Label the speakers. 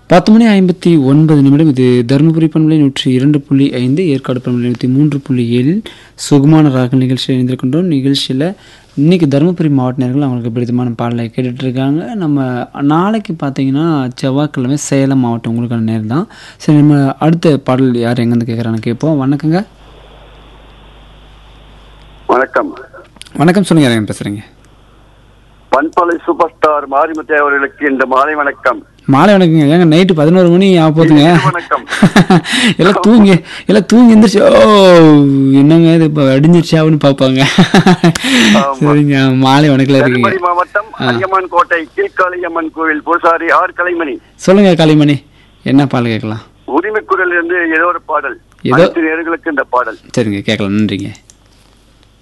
Speaker 1: பத்து மணி ஐம்பத்தி ஒன்பது நிமிடம் இது தருமபுரி பண்பலை நூற்றி இரண்டு புள்ளி ஐந்து ஏற்காடு பண்பலை நூற்றி மூன்று புள்ளி ஏழில் சுகமான ராக நிகழ்ச்சியில் இணைந்திருக்கின்றோம் நிகழ்ச்சியில் இன்னைக்கு தருமபுரி மாவட்ட நேர்கள் அவங்களுக்கு பிடித்தமான பாடலை கேட்டுட்டு இருக்காங்க நம்ம நாளைக்கு பார்த்தீங்கன்னா செவ்வாய்க்கிழமை சேலம் மாவட்டம் உங்களுக்கான நேரம் தான் சரி நம்ம அடுத்த பாடல் யார் எங்கேருந்து கேட்குறான்னு கேட்போம் வணக்கங்க
Speaker 2: வணக்கம்
Speaker 1: வணக்கம் சொல்லுங்க யார் பேசுகிறீங்க
Speaker 2: பண்பலை சூப்பர் ஸ்டார் மாரிமுத்தை அவர்களுக்கு இந்த மாலை வணக்கம்
Speaker 1: மாலை வணக்கங்க ஏங்க நைட்டு பதினோரு மணி ஆக போகுதுங்க
Speaker 2: வணக்கம்
Speaker 1: எல்லாம் தூங்கி எல்லாம் தூங்கி எந்திரிச்சு ஓ என்னங்க இது இப்போ அடிஞ்சிருச்சு அப்படின்னு பார்ப்பாங்க சரிங்க மாலை வணக்கில் இருக்கீங்க
Speaker 2: தருமபுரி மாவட்டம் அய்யம்மன் கோட்டை கீழ்காளியம்மன் கோவில் பூசாரி ஆர் கலைமணி
Speaker 1: சொல்லுங்க காளிமணி என்ன பாடல் கேட்கலாம்
Speaker 2: உரிமை குரல் இருந்து ஏதோ ஒரு பாடல்
Speaker 1: ஏதோ-
Speaker 2: அனைத்து நேர்களுக்கு இந்த பாடல்
Speaker 1: சரிங்க கேட்கலாம் நன்றிங்க